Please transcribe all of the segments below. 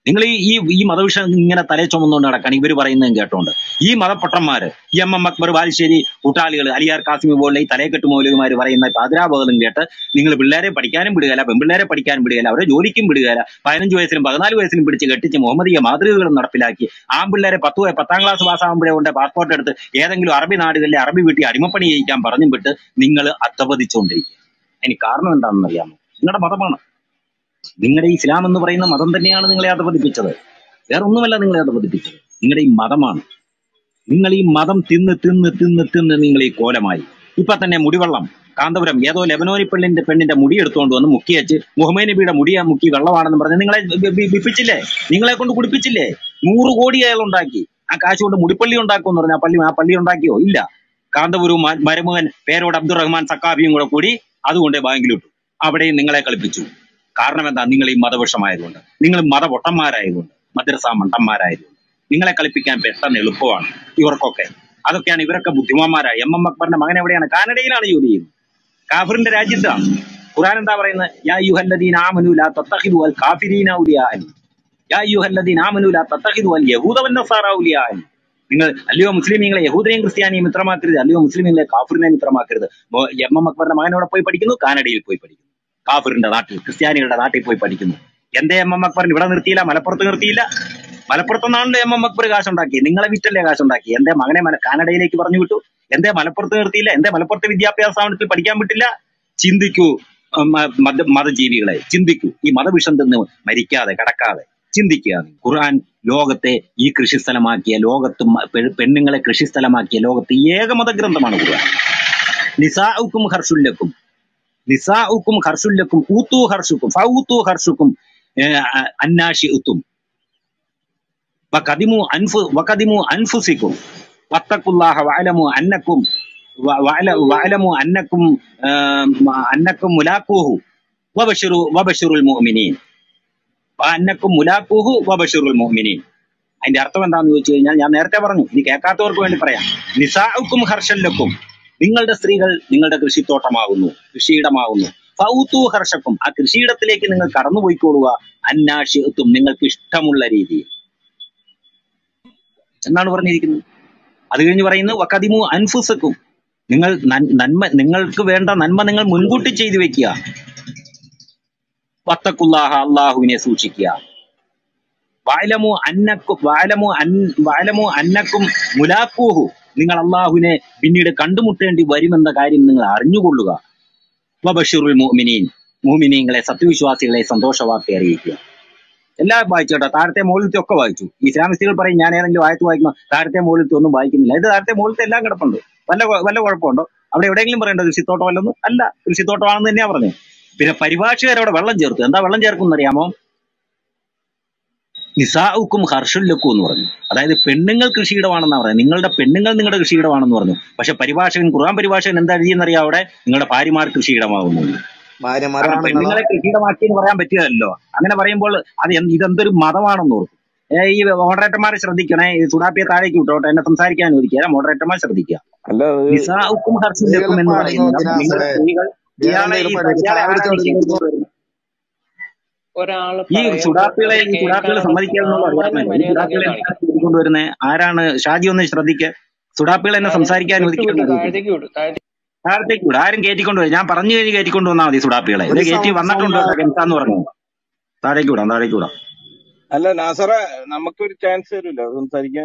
നിങ്ങൾ ഈ ഈ ഈ മതവിഷയം ഇങ്ങനെ തലേ ചുമന്നുകൊണ്ട് നടക്കാൻ ഇവർ പറയുന്നതും കേട്ടോണ്ട് ഈ മതപ്പൊട്ടന്മാര് ഈ എം എം അക്ബർ ബാലുശ്ശേരി കൂട്ടാളികൾ അലിയാർ കാസിമി പോലുള്ള ഈ തലയെക്കെട്ട് മൗലവിമാർ പറയുന്ന പാതിരാബോധം കേട്ട് നിങ്ങൾ പിള്ളേരെ പഠിക്കാനും വിടുകയില്ല പെൺപിള്ളേരെ പഠിക്കാനും വിടുകയില്ല അവരെ ജോലിക്കും വിടുകയില്ല പതിനഞ്ച് വയസ്സിലും പതിനാല് വയസ്സിലും പിടിച്ച് കെട്ടിച്ച് മുഹമ്മദീയ മാതൃകകളും നടപ്പിലാക്കി ആൺപിള്ളേരെ പത്ത് വയ- പത്താം ക്ലാസ് പാസ്സാകുമ്പോഴേ കൊണ്ട് പാസ്പോർട്ട് എടുത്ത് ഏതെങ്കിലും അറബി നാടുകളിലെ അറബി വീട്ടിൽ അടിമപ്പണി ചെയ്യിക്കാൻ പറഞ്ഞും വിട്ട് നിങ്ങൾ അത്തപതിച്ചുകൊണ്ടിരിക്കുക അതിന് കാരണം എന്താണെന്ന് അറിയാമോ നിങ്ങളുടെ മതമാണ് നിങ്ങളുടെ ഈ ഇസ്ലാം എന്ന് പറയുന്ന മതം തന്നെയാണ് നിങ്ങളെ അധപതിപ്പിച്ചത് വേറെ ഒന്നുമല്ല നിങ്ങളെ അധപതിപ്പിച്ചത് നിങ്ങളുടെ ഈ മതമാണ് നിങ്ങൾ ഈ മതം തിന്ന് തിന്ന് തിന്ന് തിന്ന് നിങ്ങൾ ഈ കോലമായി ഇപ്പൊ തന്നെ മുടിവെള്ളം കാന്തപുരം ഏതോ ലെബനോനി പെണ്ണിന്റെ പെണ്ണിന്റെ മുടി എടുത്തുകൊണ്ട് വന്ന് മുക്കി വെച്ച് മുഹമ്മദ് നബിയുടെ മുടി ആ മുക്കി വെള്ളമാണെന്ന് പറഞ്ഞ് നിങ്ങളെ ബി- ബി- ബിപ്പിച്ചില്ലേ നിങ്ങളെ കൊണ്ട് കുടിപ്പിച്ചില്ലേ നൂറ് കോടി അയാൾ ഉണ്ടാക്കി ആ കാശ് കൊണ്ട് മുടിപ്പള്ളി ഉണ്ടാക്കുമെന്ന് പറഞ്ഞു ആ പള്ളി ആ പള്ളി ഉണ്ടാക്കിയോ ഇല്ല കാന്തപുരവും മ- മരുമകൻ പേരോട് അബ്ദുറഹ്മാൻ സക്കാബിയും കൂടെ കൂടി അതുകൊണ്ട് ബാങ്കിലിട്ടു അവിടെയും നിങ്ങളെ കളിപ്പിച്ചു കാരണം എന്താ നിങ്ങൾ ഈ മതവിഷമായതുകൊണ്ട് നിങ്ങൾ മതപൊട്ടന്മാരായതുകൊണ്ട് മദ്രസ മണ്ടന്മാരായതുകൊണ്ട് നിങ്ങളെ കളിപ്പിക്കാൻ പെട്ടെന്ന് എളുപ്പമാണ് ഇവർക്കൊക്കെ അതൊക്കെയാണ് ഇവരൊക്കെ ബുദ്ധിമാന്മാരായ എം എം അക്ബറിന്റെ മകൻ എവിടെയാണ് കാനഡയിലാണ് ജോലി ചെയ്യുന്നത് കാഫിറിന്റെ രാജ്യത്താണ് ഖുറാൻ എന്താ പറയുന്നത് യാ യുഹല്ലദീൻ ആമനു ലാ തത്തഖിദു അൽ കാഫിരീന ഔലിയാഅനി യാ യുഹല്ലദീൻ ആമനു ലാ തത്തഖിദു അൽ യഹൂദ വൻ നസാറ ഔലിയാഅനി നിങ്ങൾ അല്ലയോ മുസ്ലിമീങ്ങളെ യഹൂദനെയും ക്രിസ്ത്യാനിയും മിത്രമാക്കരുത് അല്ലയോ മുസ്ലിമീങ്ങളെ കാഫിറിനെ മിത്രമാക്കരുത് മോ- എം എം അക്ബറിന്റെ മകൻ അവിടെ പോയി പഠിക്കുന്നു കാനഡയിൽ പോയി പഠിക്കുന്നു കാഫിറിന്റെ നാട്ടിൽ ക്രിസ്ത്യാനികളുടെ നാട്ടിൽ പോയി പഠിക്കുന്നു എന്തേ എം എം അക്ബറിന് ഇവിടെ നിർത്തിയില്ല മലപ്പുറത്ത് നിർത്തിയില്ല മലപ്പുറത്തുനിന്നാണല്ലോ എം എം അക്ബർ കാശുണ്ടാക്കി നിങ്ങളെ വിറ്റല്ലേ കാശുണ്ടാക്കി എന്തേ മകനെ മല കാനഡയിലേക്ക് പറഞ്ഞു വിട്ടു എന്തേ മലപ്പുറത്ത് നിർത്തിയില്ല എന്തേ മലപ്പുറത്തെ വിദ്യാഭ്യാസ സ്ഥാപനത്തിൽ പഠിക്കാൻ വിട്ടില്ല ചിന്തിക്കൂ ഉം, മ- മത മതജീവികളെ ചിന്തിക്കൂ ഈ മതവിഷം തിന്ന് മരിക്കാതെ കടക്കാതെ ചിന്തിക്കുക നീ. ഖുർആൻ ലോകത്തെ ഈ കൃഷിസ്ഥലമാക്കിയ ലോകത്ത് മ- പെ- പെണ്ണുങ്ങളെ കൃഷിസ്ഥലമാക്കിയ ലോകത്ത് ഏകമത ഗ്രന്ഥമാണ് ഖുർആൻ നിസാഉക്കും ഹർഷുല്ലക്കും നിസാഉക്കും ഹർഷുല്ലക്കും ഊത്തു ഹർഷുക്കും ഫൗത്തു ഹർഷുക്കും അന്നാഷി ഉത്തും വഖദിമു അൻഫു വഖദിമു അൻഫുസിക്കും വത്തഖുല്ലാഹ വഅലമു അന്നക്കും വ- വഅല- വഅലമു അന്നക്കും ആം, അന്നക്കും മുലാഖൂഹു വബശിറു വബശിറുൽ മുഅ്മിനീൻ അന്നക്കും മുലാഖൂഹു വബശിറുൽ മുഅ്മിനീൻ അതിന്റെ അർത്ഥം എന്താന്ന് ചോദിച്ചു കഴിഞ്ഞാൽ ഞാൻ നേരത്തെ പറഞ്ഞു ഇനി കേൾക്കാത്തവർക്ക് വേണ്ടി പറയാം നിസാഉക്കും ഹർഷല്ലക്കും നിങ്ങളുടെ സ്ത്രീകൾ നിങ്ങളുടെ കൃഷിത്തോട്ടമാകുന്നു കൃഷിയിടമാകുന്നു ഫൗത്തു ഹർഷക്കും ആ കൃഷിയിടത്തിലേക്ക് നിങ്ങൾ കടന്നുപോയിക്കൊള്ളുക അന്നാഷിത്തും നിങ്ങൾക്ക് ഇഷ്ടമുള്ള രീതിയിൽ എന്നാണ് പറഞ്ഞിരിക്കുന്നത് അത് കഴിഞ്ഞ് പറയുന്നു വക്കതിമു അൻഫുസക്കും നിങ്ങൾ നൻ- നന്മ നിങ്ങൾക്ക് വേണ്ട നന്മ നിങ്ങൾ മുൻകൂട്ടി ചെയ്തു വെക്കുക വത്തക്കുല്ലാഹ അള്ളാഹുവിനെ സൂക്ഷിക്കുക വാലമു അന്നക്കും വാലമു അൻ വാലമു അന്നക്കും മുലാക്കൂഹു നിങ്ങൾ അള്ളാഹുവിനെ പിന്നീട് കണ്ടുമുട്ടേണ്ടി വരുമെന്ന കാര്യം നിങ്ങൾ അറിഞ്ഞുകൊള്ളുക വബഷീറുൽ മുഅ്മിനീൻ മുഅ്മിനീങ്ങളെ സത്യവിശ്വാസികളെ സന്തോഷവാർത്ത അറിയിക്കുക എല്ലാം വായിച്ചു കേട്ടോ താഴത്തെ മുകളിലത്തെ ഒക്കെ വായിച്ചു ഈ ഇസ്ലാമിസ്റ്റുകൾ പറയും ഞാൻ ഏതെങ്കിലും ആയത്ത് വായിക്കുമ്പോൾ താഴത്തെ മുകളിലത്തെ ഒന്നും വായിക്കുന്നില്ല ഇത് താഴത്തെ മുകളിലത്തെ എല്ലാം കിടപ്പുണ്ട് വല്ല കുഴ- വല്ല കുഴപ്പമുണ്ടോ അവിടെ എവിടെയെങ്കിലും പറയേണ്ടത് കൃഷിത്തോട്ടം അല്ലെന്ന് അല്ല കൃഷിത്തോട്ടമാണെന്ന് തന്നെയാ പറഞ്ഞത് പിന്നെ പരിഭാഷകരവിടെ വെള്ളം ചേർത്തു എന്താ വെള്ളം ചേർക്കും അറിയാമോ നിസാഉക്കും ഹർഷുല്ലക്കും എന്ന് പറഞ്ഞു അതായത് പെണ്ണുങ്ങൾ കൃഷിയിടമാണെന്നാ പറയുന്നത് നിങ്ങളുടെ പെണ്ണുങ്ങൾ നിങ്ങളുടെ കൃഷിയിടമാണെന്ന് പറഞ്ഞു പക്ഷെ പരിഭാഷകൻ ഖുർആൻ പരിഭാഷകൻ എന്താ എഴുതിയെന്നറിയാം അവിടെ നിങ്ങളുടെ ഭാര്യമാർ കൃഷിയിടമാകുന്നു കാരണം ഭാര്യമാരാണെന്നുള്ളതാ പെണ്ണുങ്ങളെ കൃഷിയിടമാക്കി എന്ന് പറയാൻ പറ്റില്ലല്ലോ അങ്ങനെ പറയുമ്പോൾ അത് എന്ത് ഇതെന്തൊരു മതമാണെന്ന് ഓർക്കും ഏ, ഈ മോഡറേറ്റർമാരെ ശ്രദ്ധിക്കണേ ഈ സുഡാപ്പിയെ താഴേക്ക് വിട്ടോട്ടെ എന്നെ സംസാരിക്കാൻ അനുവദിക്കുക മോഡറേറ്റർമാർ ശ്രദ്ധിക്കുക അല്ല അത് നിസാഉക്കും ഹർഷുല്ലക്കും എന്ന് പാടുന്നു പറയുന്നത് നിങ്ങളുടെ ദിനാസറെ സ്ത്രീകൾ ഇയാളെ ഈ വേറെന്തെങ്കിലും ഇയാളെ ചായ ആരാണ് ഈ കുടിച്ചോണ്ടിരിക്കുന്നു കൊണ്ടുവരുന്നത് ഒരാള് ഈ പറയുമ്പോ സുഡാപ്പികളെ അത് ഈ സുഡാപ്പികൾ കേൾക്കാനുള്ള സമ്മതിക്കാമെന്നുള്ള സാമാന്യ അറിയാമല്ലോ ഈ മര്യാദ സുഡാപ്പികളെ കാണിക്കണം കൊണ്ടുവരുന്നത് ആരാണ് ഷാജി ഒന്ന് ശ്രദ്ധിക്കുക സുഡാപ്പികൾ എന്നെ താഴെ സംസാരിക്കാൻ വിട്ടു വിട്ടു അനുവദിക്കണം താഴത്തേക്ക് വിട്ടു താഴത്തേക്ക് താഴത്തേക്ക് വിടും ആരും കയറ്റിക്കൊണ്ട് വരും ഞാൻ പറഞ്ഞു കഴിഞ്ഞ് കയറ്റിക്കൊണ്ട് വന്നാൽ മതി സുഡാപ്പികളെ ഒരു ഇത് കയറ്റി സൗണ്ട് വന്നിട്ടുണ്ട് സൗണ്ട് കേട്ടോ കെൻസാന്ന് പറഞ്ഞു താഴേക്ക് വിടാം താഴേക്ക് വിടാം അല്ല നാസറ നമുക്കൊരു ചാൻസ് തരില്ല സംസാരിക്കാൻ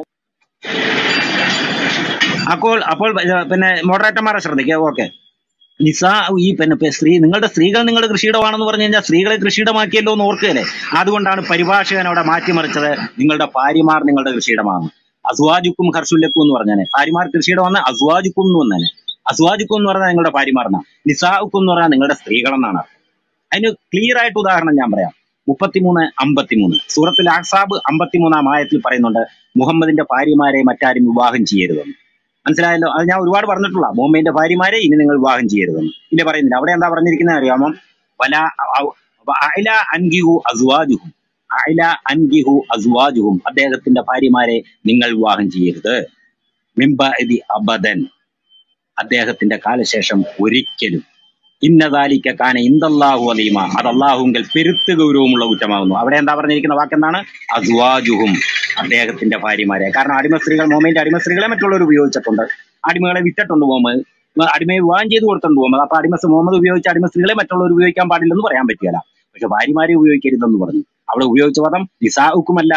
അപ്പോൾ അപ്പോൾ ഏ, പിന്നെ മോഡറേറ്റർമാരെ ശ്രദ്ധിക്കുക ഓക്കെ നിസാ ഈ പിന്നെ ഇപ്പൊ സ്ത്രീ നിങ്ങളുടെ സ്ത്രീകൾ നിങ്ങളുടെ കൃഷിയിടമാണെന്ന് പറഞ്ഞു കഴിഞ്ഞാൽ സ്ത്രീകളെ കൃഷിയിടമാക്കിയല്ലോ എന്ന് ഓർക്കുകയല്ലേ അതുകൊണ്ടാണ് പരിഭാഷകൻ അവിടെ മാറ്റിമറിച്ചത് നിങ്ങളുടെ ഭാര്യമാർ നിങ്ങളുടെ കൃഷിയിടമാണ് അസ്വാജുക്കും ഹർഷുല്ലക്കും എന്ന് പറഞ്ഞാൽ ഭാര്യമാർ കൃഷിയിടമാണ് അസ്വാജുക്കും എന്ന് വന്നേനെ അസ്വാജുക്കും എന്ന് പറഞ്ഞാൽ നിങ്ങളുടെ ഭാര്യമാരെന്നാണ് നിസാഉക്കും എന്ന് പറഞ്ഞാൽ നിങ്ങളുടെ സ്ത്രീകളെന്നാണ് അർത്ഥം. അതിന് ക്ലിയർ ആയിട്ട് ഉദാഹരണം ഞാൻ പറയാം മുപ്പത്തിമൂന്ന് അമ്പത്തിമൂന്ന് സൂറത്തിൽ ആസാബ് അമ്പത്തിമൂന്നാം ആയത്തിൽ പറയുന്നുണ്ട് മുഹമ്മദിന്റെ ഭാര്യമാരെ മറ്റാരും വിവാഹം ചെയ്യരുതെന്ന് മനസ്സിലായല്ലോ അത് ഞാൻ ഒരുപാട് പറഞ്ഞിട്ടുള്ള മുഹമ്മദിന്റെ ഭാര്യമാരെ ഇനി നിങ്ങൾ വിവാഹം ചെയ്യരുതെന്ന് ഇല്ല പറയുന്നില്ല അവിടെ എന്താ പറഞ്ഞിരിക്കുന്നത് അറിയാമോ വല അയില അൻകിഹു അസ്വാജുഹും അയില അൻകിഹു അസ്വാജുഹും അദ്ദേഹത്തിന്റെ ഭാര്യമാരെ നിങ്ങൾ വിവാഹം ചെയ്യരുത് മിംബ അബദൻ അദ്ദേഹത്തിന്റെ കാലശേഷം ഒരിക്കലും ഇന്നദാലിക്ക കാന ഇന്ദല്ലാഹു അലീമ അത് അള്ളാഹുങ്കൽ പെരുത്ത് ഗൗരവമുള്ള കുറ്റമാകുന്നു അവിടെ എന്താ പറഞ്ഞിരിക്കുന്ന വാക്കെന്താണ് അസ്വാജുഹും അദ്ദേഹത്തിന്റെ ഭാര്യമാരെ കാരണം അടിമ സ്ത്രീകൾ മോമന്റെ അടിമ സ്ത്രീകളെ മറ്റുള്ളവർ ഉപയോഗിച്ചിട്ടുണ്ട് അടിമകളെ വിറ്റിട്ടുണ്ട് മുഹമ്മദ് ഉം അടിമയെ വിവാഹം ചെയ്ത് കൊടുത്തിട്ടുണ്ട് മുഹമ്മദ് അപ്പൊ അടിമ മുഹമ്മദ് ഉപയോഗിച്ച അടിമ സ്ത്രീകളെ മറ്റുള്ളവർ ഉപയോഗിക്കാൻ പാടില്ലെന്ന് പറയാൻ പറ്റില്ല പക്ഷെ ഭാര്യമാരെ ഉപയോഗിക്കരുതെന്ന് പറഞ്ഞു അവിടെ ഉപയോഗിച്ച പദം നിസാഹുക്കുമല്ല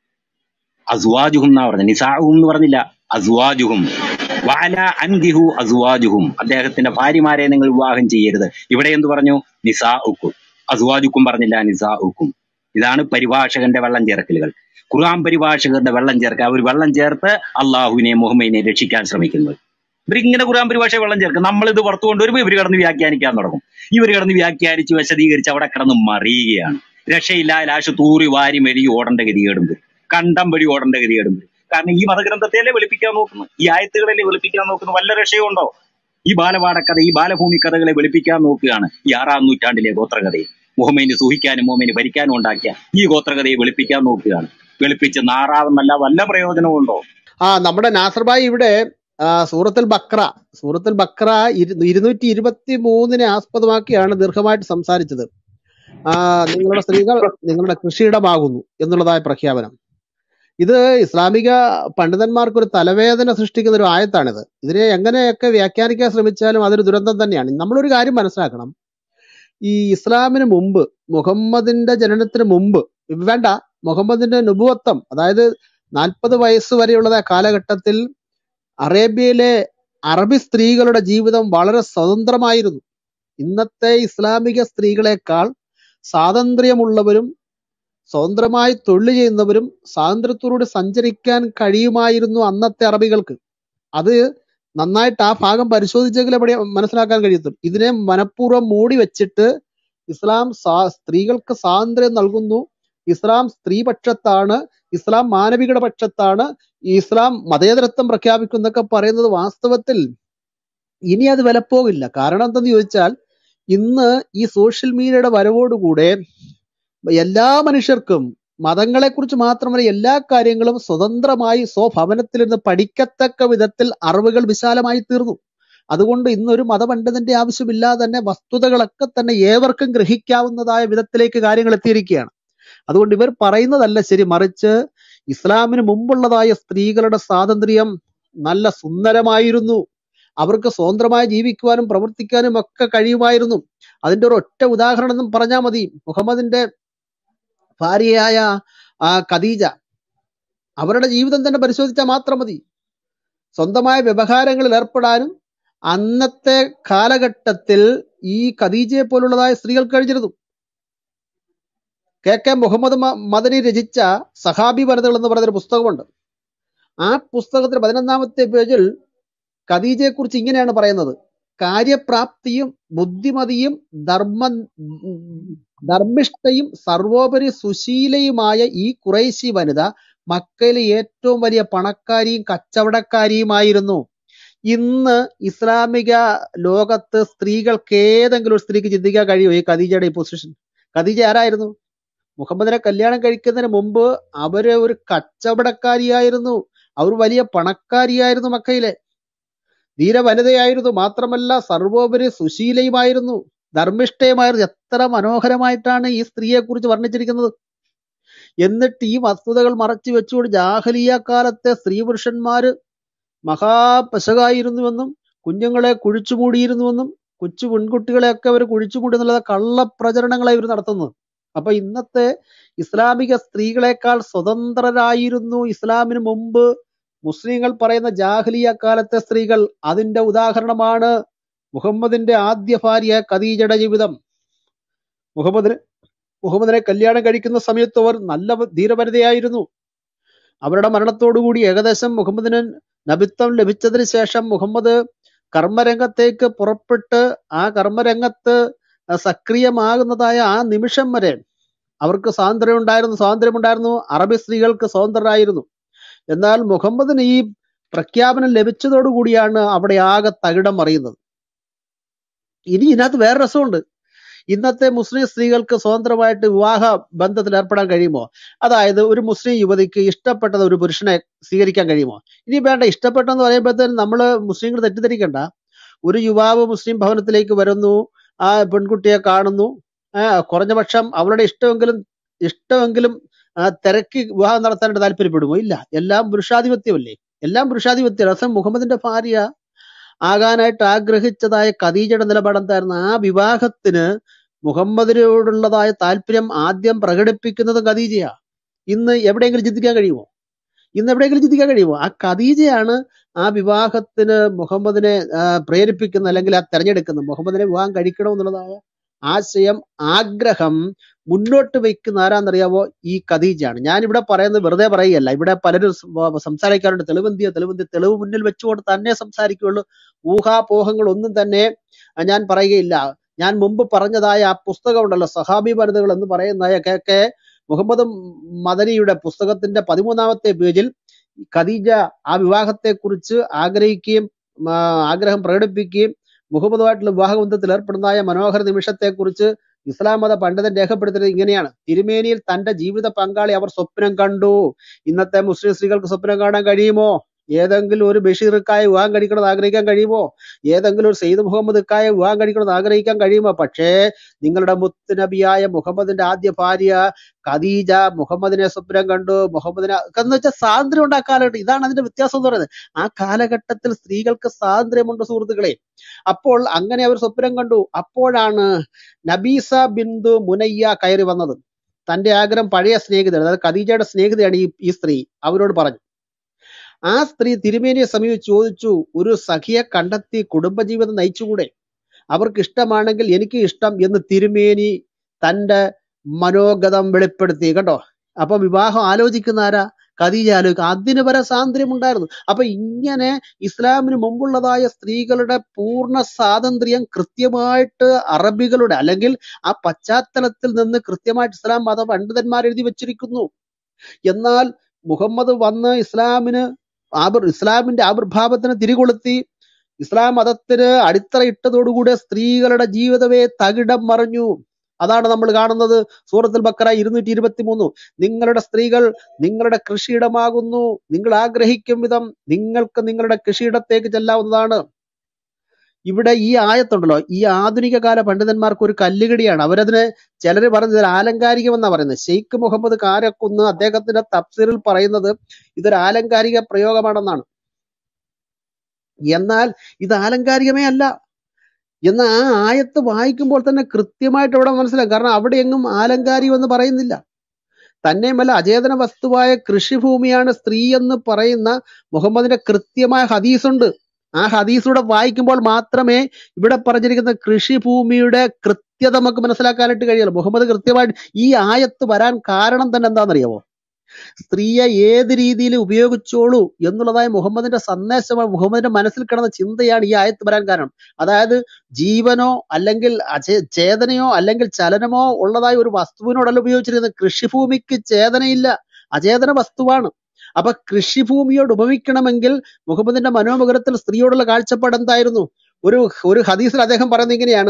അസ്വാജുഹും എന്നാ പറഞ്ഞത് നിസാഹും എന്ന് പറഞ്ഞില്ല അസ്വാജുഹും വാല അൻകിഹു അസ്വാജുഹും അദ്ദേഹത്തിന്റെ ഭാര്യമാരെ നിങ്ങൾ വിവാഹം ചെയ്യരുത് ഇവിടെ എന്ത് പറഞ്ഞു നിസാഉക്കും അസ്വാജുക്കും പറഞ്ഞില്ല നിസാഉക്കും ഇതാണ് പരിഭാഷകന്റെ വെള്ളം ചേർക്കലുകൾ ഖുർആൻ പരിഭാഷകരുടെ വെള്ളം ചേർക്കുക അവർ വെള്ളം ചേർത്ത് അള്ളാഹുവിനെ മുഹമ്മദിനെ രക്ഷിക്കാൻ ശ്രമിക്കുന്നത് ഇവരിങ്ങനെ ഖുർആൻ പരിഭാഷ വെള്ളം ചേർക്കും നമ്മൾ ഇത് പുറത്തു കൊണ്ടുവരുമ്പോൾ ഇവർ കിടന്ന് വ്യാഖ്യാനിക്കാൻ തുടങ്ങും ഇവർ കിടന്ന് വ്യാഖ്യാനിച്ച് വിശദീകരിച്ച് അവിടെ കിടന്ന് മറിയുകയാണ് രക്ഷയില്ല ലാശ് തൂറി വാരി മെഴുകി ഓടേണ്ട ഗതികേടും വരും കണ്ടം വഴി ഓടേണ്ട ഗതികേടും വരും കാരണം ഈ മതഗ്രന്ഥത്തെയല്ലേ വെളുപ്പിക്കാൻ നോക്കുന്നു ഈ ആയത്തുകളല്ലേ വെളുപ്പിക്കാൻ നോക്കുന്നു വല്ല രക്ഷയുണ്ടോ ഈ ബാലപാഠക്കഥ ഈ ബാലഭൂമി കഥകളെ വെളുപ്പിക്കാൻ നോക്കുകയാണ് ഈ ആറാം നൂറ്റാണ്ടിലെ ഗോത്രകഥയെ മുഹമ്മദിനെ സൂഹിക്കാനും മുഹമ്മദിനെ ഭരിക്കാനും ഉണ്ടാക്കിയ ഈ ഗോത്രകഥയെ വെളുപ്പിക്കാൻ നോക്കുകയാണ് വെളുപ്പിച്ച് നാറാവുന്നല്ല വല്ല പ്രയോജനവും ഉണ്ടോ ആ നമ്മുടെ നാസർ ഭായി ഇവിടെ ആ, സൂറത്തുൽ ബക്ര സൂറത്തുൽ ബക്ര ഇരു- ഇരുന്നൂറ്റി ഇരുപത്തി മൂന്നിനെ ആസ്പദമാക്കിയാണ് ദീർഘമായിട്ട് സംസാരിച്ചത് ആ നിങ്ങളുടെ സ്ത്രീകൾ നിങ്ങളുടെ കൃഷിയിടമാകുന്നു എന്നുള്ളതായ പ്രഖ്യാപനം ഇത് ഇസ്ലാമിക പണ്ഡിതന്മാർക്ക് ഒരു തലവേദന സൃഷ്ടിക്കുന്ന ഒരു ആയത്താണിത് ഇതിനെ എങ്ങനെയൊക്കെ വ്യാഖ്യാനിക്കാൻ ശ്രമിച്ചാലും അതൊരു ദുരന്തം തന്നെയാണ് നമ്മളൊരു കാര്യം മനസ്സിലാക്കണം ഈ ഇസ്ലാമിന് മുമ്പ് മുഹമ്മദിന്റെ ജനനത്തിന് മുമ്പ് വേണ്ട മുഹമ്മദിന്റെ നുബുവത്വം അതായത് നാൽപ്പത് വയസ്സ് വരെയുള്ള കാലഘട്ടത്തിൽ അറേബ്യയിലെ അറബി സ്ത്രീകളുടെ ജീവിതം വളരെ സ്വതന്ത്രമായിരുന്നു ഇന്നത്തെ ഇസ്ലാമിക സ്ത്രീകളെക്കാൾ സ്വാതന്ത്ര്യമുള്ളവരും സ്വതന്ത്രമായി തൊഴിൽ ചെയ്യുന്നവരും സ്വാതന്ത്ര്യത്തോടുകൂടി സഞ്ചരിക്കാൻ കഴിയുമായിരുന്നു അന്നത്തെ അറബികൾക്ക് അത് നന്നായിട്ട് ആ ഭാഗം പരിശോധിച്ചെങ്കിൽ എവിടെ മനസ്സിലാക്കാൻ കഴിയത്തുള്ളൂ ഇതിനെ മനഃപൂർവ്വം മൂടി വെച്ചിട്ട് ഇസ്ലാം സ്വാ- സ്ത്രീകൾക്ക് സ്വാതന്ത്ര്യം നൽകുന്നു ഇസ്ലാം സ്ത്രീപക്ഷത്താണ് ഇസ്ലാം മാനവികയുടെ പക്ഷത്താണ് ഇസ്ലാം മതേതരത്വം പ്രഖ്യാപിക്കുന്നൊക്കെ പറയുന്നത് വാസ്തവത്തിൽ ഇനി അത് വിലപ്പോകില്ല കാരണം എന്തെന്ന് ചോദിച്ചാൽ ഇന്ന് ഈ സോഷ്യൽ മീഡിയയുടെ വരവോടുകൂടെ എല്ലാ മനുഷ്യർക്കും മതങ്ങളെക്കുറിച്ച് മാത്രമല്ല എല്ലാ കാര്യങ്ങളും സ്വതന്ത്രമായി സ്വഭവനത്തിലിരുന്ന് പഠിക്കത്തക്ക വിധത്തിൽ അറിവുകൾ വിശാലമായി തീർന്നു അതുകൊണ്ട് ഇന്നൊരു മതപണ്ഡിതന്റെ ആവശ്യമില്ലാതെ തന്നെ വസ്തുതകളൊക്കെ തന്നെ ഏവർക്കും ഗ്രഹിക്കാവുന്നതായ വിധത്തിലേക്ക് കാര്യങ്ങൾ എത്തിയിരിക്കുകയാണ് അതുകൊണ്ട് ഇവർ പറയുന്നതല്ല ശരി മറിച്ച് ഇസ്ലാമിന് മുമ്പുള്ളതായ സ്ത്രീകളുടെ സ്വാതന്ത്ര്യം നല്ല സുന്ദരമായിരുന്നു അവർക്ക് സ്വതന്ത്രമായി ജീവിക്കുവാനും പ്രവർത്തിക്കാനും ഒക്കെ കഴിയുമായിരുന്നു അതിന്റെ ഒരു ഒറ്റ ഉദാഹരണം എന്ന് പറഞ്ഞാൽ മതി മുഹമ്മദിന്റെ ഭാര്യയായ ആ ഖദീജ അവരുടെ ജീവിതം തന്നെ പരിശോധിച്ചാൽ മാത്രം മതി സ്വന്തമായ വ്യവഹാരങ്ങളിൽ ഏർപ്പെടാനും അന്നത്തെ കാലഘട്ടത്തിൽ ഈ ഖദീജയെ പോലുള്ളതായ സ്ത്രീകൾ കഴിഞ്ഞിരുന്നു കെ കെ മുഹമ്മദ് മ- മദനി രചിച്ച സഹാബി വനിതകൾ എന്ന് പറയുന്ന ഒരു പുസ്തകമുണ്ട് ആ പുസ്തകത്തിന്റെ പതിനൊന്നാമത്തെ പേജിൽ ഖദീജയെ കുറിച്ച് ഇങ്ങനെയാണ് പറയുന്നത് കാര്യപ്രാപ്തിയും ബുദ്ധിമതിയും ധർമ്മ ധർമ്മിഷ്ഠയും സർവോപരി സുശീലയുമായ ഈ കുറേശി വനിത മക്കയിലെ ഏറ്റവും വലിയ പണക്കാരിയും കച്ചവടക്കാരിയുമായിരുന്നു ഇന്ന് ഇസ്ലാമിക ലോകത്ത് സ്ത്രീകൾക്ക് ഏതെങ്കിലും ഒരു സ്ത്രീക്ക് ചിന്തിക്കാൻ കഴിയുമോ ഈ ഖദീജയുടെ ഈ പൊസിഷൻ ഖദീജ ആരായിരുന്നു മുഹമ്മദിനെ കല്യാണം കഴിക്കുന്നതിന് മുമ്പ് അവര് ഒരു കച്ചവടക്കാരിയായിരുന്നു അവർ വലിയ പണക്കാരിയായിരുന്നു മക്കയിലെ ധീര വനിതയായിരുന്നു മാത്രമല്ല സർവോപരി സുശീലയുമായിരുന്നു ധർമ്മിഷ്ഠയുമായിരുന്നു എത്ര മനോഹരമായിട്ടാണ് ഈ സ്ത്രീയെ കുറിച്ച് വർണ്ണിച്ചിരിക്കുന്നത് എന്നിട്ട് ഈ വസ്തുതകൾ മറച്ചു വെച്ചുകൊണ്ട് ജാഹലിയ കാലത്തെ സ്ത്രീ പുരുഷന്മാര് മഹാപശകായിരുന്നുവെന്നും കുഞ്ഞുങ്ങളെ കുഴിച്ചുമൂടിയിരുന്നുവെന്നും കൊച്ചു പെൺകുട്ടികളെയൊക്കെ അവർ കുഴിച്ചുമൂടി എന്നുള്ള കള്ളപ്രചരണങ്ങളായി ഇവർ നടത്തുന്നത് അപ്പൊ ഇന്നത്തെ ഇസ്ലാമിക സ്ത്രീകളെക്കാൾ സ്വതന്ത്രരായിരുന്നു ഇസ്ലാമിന് മുമ്പ് മുസ്ലിങ്ങൾ പറയുന്ന ജാഹലിയ കാലത്തെ സ്ത്രീകൾ അതിന്റെ ഉദാഹരണമാണ് മുഹമ്മദിന്റെ ആദ്യ ഭാര്യ ഖദീജയുടെ ജീവിതം മുഹമ്മദിന് മുഹമ്മദിനെ കല്യാണം കഴിക്കുന്ന സമയത്ത് അവർ നല്ല വ- ധീരവനിതയായിരുന്നു അവരുടെ മരണത്തോടുകൂടി ഏകദേശം മുഹമ്മദിന് നബിത്വം ലഭിച്ചതിന് ശേഷം മുഹമ്മദ് കർമ്മരംഗത്തേക്ക് പുറപ്പെട്ട് ആ കർമ്മരംഗത്ത് സക്രിയമാകുന്നതായ ആ നിമിഷം വരെ അവർക്ക് സ്വാതന്ത്ര്യം ഉണ്ടായിരുന്നു സ്വാതന്ത്ര്യം ഉണ്ടായിരുന്നു അറബി സ്ത്രീകൾക്ക് സ്വതന്ത്രരായിരുന്നു എന്നാൽ മുഹമ്മദിന് ഈ പ്രഖ്യാപനം ലഭിച്ചതോടുകൂടിയാണ് അവിടെ ആകെ തകിടം മറിയുന്നത് ഇനി ഇതിനകത്ത് വേറെ രസമുണ്ട് ഇന്നത്തെ മുസ്ലിം സ്ത്രീകൾക്ക് സ്വതന്ത്രമായിട്ട് വിവാഹ ബന്ധത്തിൽ ഏർപ്പെടാൻ കഴിയുമോ അതായത് ഒരു മുസ്ലിം യുവതിക്ക് ഇഷ്ടപ്പെട്ടത് ഒരു പുരുഷനെ സ്വീകരിക്കാൻ കഴിയുമോ ഇനി വേണ്ട ഇഷ്ടപ്പെട്ടെന്ന് പറയുമ്പോഴത്തേനും നമ്മൾ മുസ്ലിങ്ങൾ തെറ്റിദ്ധരിക്കണ്ട ഒരു യുവാവ് മുസ്ലിം ഭവനത്തിലേക്ക് വരുന്നു ആ പെൺകുട്ടിയെ കാണുന്നു ആ, കുറഞ്ഞ പക്ഷം അവളുടെ ഇഷ്ടമെങ്കിലും ഇഷ്ടമെങ്കിലും ആ, തിരക്കി വിവാഹം നടത്താനായിട്ട് താല്പര്യപ്പെടുമോ ഇല്ല എല്ലാം പുരുഷാധിപത്യമല്ലേ എല്ലാം പുരുഷാധിപത്യം അവസാനം മുഹമ്മദിന്റെ ഭാര്യ ആകാനായിട്ട് ആഗ്രഹിച്ചതായ ഖദീജയുടെ നിലപാട് എന്തായിരുന്നു ആ വിവാഹത്തിന് മുഹമ്മദിനോടുള്ളതായ താല്പര്യം ആദ്യം പ്രകടിപ്പിക്കുന്നത് ഖദീജയാ ഇന്ന് എവിടെയെങ്കിലും ചിന്തിക്കാൻ കഴിയുമോ ഇന്ന് എവിടെയെങ്കിലും ചിന്തിക്കാൻ കഴിയുമോ ആ ഖദീജയാണ് ആ വിവാഹത്തിന് മുഹമ്മദിനെ ആ, പ്രേരിപ്പിക്കുന്ന അല്ലെങ്കിൽ ആ തെരഞ്ഞെടുക്കുന്ന മുഹമ്മദിനെ വിവാഹം കഴിക്കണമെന്നുള്ളതായ ആശയം ആഗ്രഹം മുന്നോട്ട് വെക്കുന്ന ആരാന്നറിയാവോ ഈ ഖദീജയാണ് ഞാൻ ഇവിടെ പറയുന്നത് വെറുതെ പറയുകയല്ല ഇവിടെ പലരും സം- വ- സംസാരിക്കാറുണ്ട് തെളിവന്തിയ തെളിവന്തി തെളിവ് മുന്നിൽ വെച്ചുകൊണ്ട് തന്നെ സംസാരിക്കുകയുള്ളൂ ഊഹാപോഹങ്ങൾ ഒന്നും തന്നെ ആ, ഞാൻ പറയുകയില്ല ഞാൻ മുമ്പ് പറഞ്ഞതായ ആ പുസ്തകം ഉണ്ടല്ലോ സഹാബി വനിതകൾ എന്ന് പറയുന്നതായ കെ കെ മുഹമ്മദ് മദനിയുടെ പുസ്തകത്തിന്റെ പതിമൂന്നാമത്തെ പേജിൽ ഖദീജ ആ വിവാഹത്തെ കുറിച്ച് ആഗ്രഹിക്കുകയും ആ, ആഗ്രഹം പ്രകടിപ്പിക്കുകയും മുഹമ്മദുമായിട്ടുള്ള വിവാഹബന്ധത്തിൽ ഏർപ്പെടുന്നതായ മനോഹര നിമിഷത്തെ കുറിച്ച് ഇസ്ലാം മത പണ്ഡിതൻ രേഖപ്പെടുത്തുന്നത് ഇങ്ങനെയാണ് തിരുമേനിയിൽ തന്റെ ജീവിത പങ്കാളി അവർ സ്വപ്നം കണ്ടു ഇന്നത്തെ മുസ്ലിം സ്ത്രീകൾക്ക് സ്വപ്നം കാണാൻ കഴിയുമോ ഏതെങ്കിലും ഒരു ബഷീർക്കായ വിവാഹം കഴിക്കണമെന്ന് ആഗ്രഹിക്കാൻ കഴിയുമോ ഏതെങ്കിലും ഒരു സെയ്ദ് മുഹമ്മദ്ക്കായ വിവാഹം കഴിക്കണമെന്ന് ആഗ്രഹിക്കാൻ കഴിയുമോ പക്ഷേ നിങ്ങളുടെ മുത്തുനബിയായ മുഹമ്മദിന്റെ ആദ്യ ഭാര്യ ഖദീജ മുഹമ്മദിനെ സ്വപ്നം കണ്ടു മുഹമ്മദിനെ എന്ന് വെച്ചാൽ സ്വാതന്ത്ര്യം ഉണ്ട് ആ കാലഘട്ടം ഇതാണ് അതിന്റെ വ്യത്യാസം എന്ന് പറയുന്നത് ആ കാലഘട്ടത്തിൽ സ്ത്രീകൾക്ക് സ്വാതന്ത്ര്യമുണ്ട് സുഹൃത്തുക്കളെ അപ്പോൾ അങ്ങനെ അവർ സ്വപ്നം കണ്ടു അപ്പോഴാണ് നബീസ ബിന്ദു മുനയ്യ കയറി വന്നത് തന്റെ ആഗ്രഹം പഴയ സ്നേഹിതർ അതായത് ഖദീജയുടെ സ്നേഹിതയാണ് ഈ ഈ സ്ത്രീ അവരോട് പറഞ്ഞു ആ സ്ത്രീ തിരുമേനിയെ സമീപിച്ച് ചോദിച്ചു ഒരു സഖിയെ കണ്ടെത്തി കുടുംബജീവിതം നയിച്ചുകൂടെ അവർക്ക് ഇഷ്ടമാണെങ്കിൽ എനിക്ക് ഇഷ്ടം എന്ന് തിരുമേനി തന്റെ മനോഗതം വെളിപ്പെടുത്തി കേട്ടോ അപ്പൊ വിവാഹം ആലോചിക്കുന്ന ആരാ ഖദീജ ആലോചിക്കുക അതിന് വരെ സ്വാതന്ത്ര്യം ഉണ്ടായിരുന്നു അപ്പൊ ഇങ്ങനെ ഇസ്ലാമിന് മുമ്പുള്ളതായ സ്ത്രീകളുടെ പൂർണ്ണ സ്വാതന്ത്ര്യം കൃത്യമായിട്ട് അറബികളുടെ അല്ലെങ്കിൽ ആ പശ്ചാത്തലത്തിൽ നിന്ന് കൃത്യമായിട്ട് ഇസ്ലാം മത പണ്ഡിതന്മാർ എഴുതി വെച്ചിരിക്കുന്നു എന്നാൽ മുഹമ്മദ് വന്ന് ഇസ്ലാമിന് ആവിർ ഇസ്ലാമിന്റെ ആവിർഭാവത്തിന് തിരികൊളുത്തി ഇസ്ലാം മതത്തിന് അടിത്തറയിട്ടതോടുകൂടെ സ്ത്രീകളുടെ ജീവിതമേ തകിടം മറിഞ്ഞു അതാണ് നമ്മൾ കാണുന്നത് സൂറത്തുൽ ബക്കറ ഇരുന്നൂറ്റി ഇരുപത്തി മൂന്ന് നിങ്ങളുടെ സ്ത്രീകൾ നിങ്ങളുടെ കൃഷിയിടമാകുന്നു നിങ്ങൾ ആഗ്രഹിക്കും വിധം നിങ്ങൾക്ക് നിങ്ങളുടെ കൃഷിയിടത്തേക്ക് ചെല്ലാവുന്നതാണ് ഇവിടെ ഈ ആയത്തുണ്ടല്ലോ ഈ ആധുനിക കാല പണ്ഡിതന്മാർക്ക് ഒരു കല്ലുകടിയാണ് അവരതിന് ചിലര് പറഞ്ഞത് ഒരു ആലങ്കാരികമെന്നാ പറയുന്നത് ഷെയ്ഖ് മുഹമ്മദ് കാരക്കുന്ന് അദ്ദേഹത്തിന്റെ തഫ്സീറിൽ പറയുന്നത് ഇതൊരു ആലങ്കാരിക പ്രയോഗമാണെന്നാണ് എന്നാൽ ഇത് ആലങ്കാരികമേ അല്ല എന്ന ആ ആയത്ത് വായിക്കുമ്പോൾ തന്നെ കൃത്യമായിട്ട് അവിടെ മനസ്സിലാക്കും കാരണം അവിടെ എങ്ങും ആലങ്കാരികം എന്ന് പറയുന്നില്ല തന്നെയുമല്ല അചേതന വസ്തുവായ കൃഷിഭൂമിയാണ് സ്ത്രീ എന്ന് പറയുന്ന മുഹമ്മദിന്റെ കൃത്യമായ ഹദീസുണ്ട് ആ ഹദീസൂടെ വായിക്കുമ്പോൾ മാത്രമേ ഇവിടെ പറഞ്ഞിരിക്കുന്ന കൃഷിഭൂമിയുടെ കൃത്യത നമുക്ക് മനസ്സിലാക്കാനായിട്ട് കഴിയുള്ളൂ മുഹമ്മദ് കൃത്യമായിട്ട് ഈ ആയത്ത് വരാൻ കാരണം തന്നെ എന്താണെന്നറിയാമോ സ്ത്രീയെ ഏത് രീതിയിൽ ഉപയോഗിച്ചോളൂ എന്നുള്ളതായ മുഹമ്മദിന്റെ സന്ദേശമാണ് മുഹമ്മദിന്റെ മനസ്സിൽ കിടന്ന ചിന്തയാണ് ഈ ആയത്ത് വരാൻ കാരണം അതായത് ജീവനോ അല്ലെങ്കിൽ അചേ- ചേതനയോ അല്ലെങ്കിൽ ചലനമോ ഉള്ളതായ ഒരു വസ്തുവിനോടല്ല ഉപയോഗിച്ചിരുന്നത് കൃഷിഭൂമിക്ക് ചേതനയില്ല അചേതന വസ്തുവാണ് അപ്പൊ കൃഷിഭൂമിയോട് ഉപമിക്കണമെങ്കിൽ മുഹമ്മദിന്റെ മനോമുഖരത്തിൽ സ്ത്രീയോടുള്ള കാഴ്ചപ്പാട് എന്തായിരുന്നു ഒരു ഒരു ഹദീസിൽ അദ്ദേഹം പറയുന്നത് ഇങ്ങനെയാണ്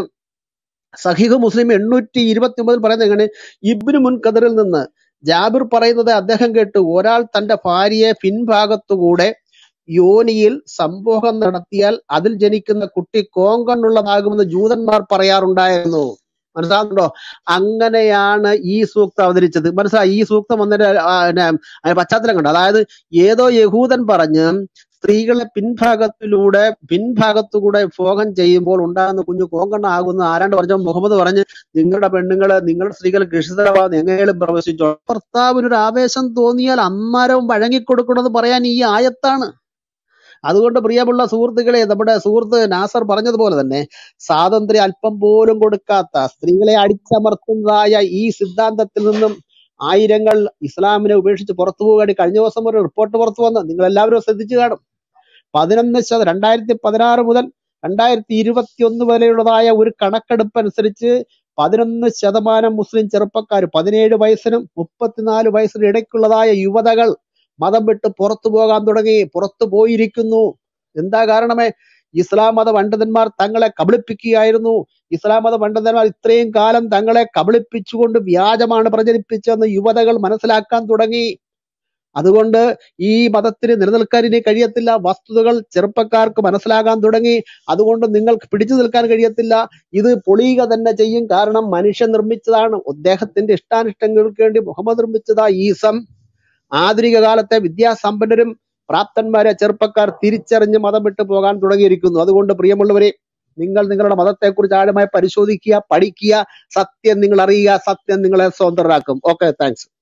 സഹീഹ് മുസ്ലിം എണ്ണൂറ്റി ഇരുപത്തി ഒമ്പതിൽ പറയുന്നത് എങ്ങനെ ഇബ്നു മുൻകദറിൽ നിന്ന് ജാബിർ പറയുന്നത് അദ്ദേഹം കേട്ടു ഒരാൾ തന്റെ ഭാര്യയെ പിൻഭാഗത്തുകൂടെ യോനിയിൽ സംഭോഗം നടത്തിയാൽ അതിൽ ജനിക്കുന്ന കുട്ടി കോങ്കണ്ണുള്ളതാകുമെന്ന് ജൂതന്മാർ പറയാറുണ്ടായിരുന്നു മനസ്സിലാകുന്നുണ്ടോ അങ്ങനെയാണ് ഈ സൂക്തം അവതരിച്ചത് മനസ്സിലായി ഈ സൂക്തം വന്നതിന്റെ ആ, പിന്നെ, അതിന്റെ പശ്ചാത്തലം കണ്ടു അതായത് ഏതോ യഹൂദൻ പറഞ്ഞ് സ്ത്രീകളെ പിൻഭാഗത്തിലൂടെ പിൻഭാഗത്തുകൂടെ ഭോഗം ചെയ്യുമ്പോൾ ഉണ്ടാകുന്ന കുഞ്ഞു കോങ്കണ്ണ ആകുന്ന ആരാണ്ട് പറഞ്ഞ മുഹമ്മദ് പറഞ്ഞ് നിങ്ങളുടെ പെണ്ണുങ്ങള് നിങ്ങളുടെ സ്ത്രീകൾ കൃഷിസ്ഥലമാകുന്ന എങ്ങനെയും പ്രവേശിച്ചോ ഭർത്താവിന് ഒരു ആവേശം തോന്നിയാൽ അന്നേരവും വഴങ്ങിക്കൊടുക്കണമെന്ന് പറയാൻ ഈ ആയത്താണ് അതുകൊണ്ട് പ്രിയമുള്ള സുഹൃത്തുക്കളെ നമ്മുടെ സുഹൃത്ത് നാസർ പറഞ്ഞതുപോലെ തന്നെ സ്വാതന്ത്ര്യം അല്പം പോലും കൊടുക്കാത്ത സ്ത്രീകളെ അടിച്ചമർത്തുന്നതായ ഈ സിദ്ധാന്തത്തിൽ നിന്നും ആയിരങ്ങൾ ഇസ്ലാമിനെ ഉപേക്ഷിച്ച് പുറത്തു പോവുകയാണ് കഴിഞ്ഞ ദിവസം ഒരു റിപ്പോർട്ട് പുറത്തു വന്ന് നിങ്ങൾ എല്ലാവരും ശ്രദ്ധിച്ചു കാണും പതിനൊന്ന് ശത രണ്ടായിരത്തി പതിനാറ് മുതൽ രണ്ടായിരത്തി ഇരുപത്തി ഒന്ന് വരെയുള്ളതായ ഒരു കണക്കെടുപ്പ് അനുസരിച്ച് പതിനൊന്ന് ശതമാനം മുസ്ലിം ചെറുപ്പക്കാർ പതിനേഴ് വയസ്സിനും മുപ്പത്തിനാല് വയസ്സിനും ഇടയ്ക്കുള്ളതായ യുവതകൾ മതം വിട്ട് പുറത്തു പോകാൻ തുടങ്ങി പുറത്തു പോയിരിക്കുന്നു എന്താ കാരണമേ ഇസ്ലാം മത പണ്ഡിതന്മാർ തങ്ങളെ കബളിപ്പിക്കുകയായിരുന്നു ഇസ്ലാം മത പണ്ഡിതന്മാർ ഇത്രയും കാലം തങ്ങളെ കബളിപ്പിച്ചുകൊണ്ട് വ്യാജമാണ് പ്രചരിപ്പിച്ചതെന്ന് യുവതകൾ മനസ്സിലാക്കാൻ തുടങ്ങി അതുകൊണ്ട് ഈ മതത്തിന് നിലനിൽക്കാൻ ഇനി കഴിയത്തില്ല വസ്തുതകൾ ചെറുപ്പക്കാർക്ക് മനസ്സിലാകാൻ തുടങ്ങി അതുകൊണ്ട് നിങ്ങൾക്ക് പിടിച്ചു നിൽക്കാൻ കഴിയത്തില്ല ഇത് പൊളിയുക തന്നെ ചെയ്യും കാരണം മനുഷ്യൻ നിർമ്മിച്ചതാണ് അദ്ദേഹത്തിന്റെ ഇഷ്ടാനിഷ്ടങ്ങൾക്ക് വേണ്ടി മുഹമ്മദ് നിർമ്മിച്ചതാ ഈസം ആധുനിക കാലത്തെ വിദ്യാസമ്പന്നരും പ്രാപ്തന്മാരെ ചെറുപ്പക്കാർ തിരിച്ചറിഞ്ഞ് മതം വിട്ടു പോകാൻ തുടങ്ങിയിരിക്കുന്നു അതുകൊണ്ട് പ്രിയമുള്ളവരെ നിങ്ങൾ നിങ്ങളുടെ മതത്തെക്കുറിച്ച് ആഴമായി പരിശോധിക്കുക പഠിക്കുക സത്യം നിങ്ങൾ അറിയുക സത്യം നിങ്ങളെ സ്വതന്ത്രരാക്കും ഓക്കെ താങ്ക്സ്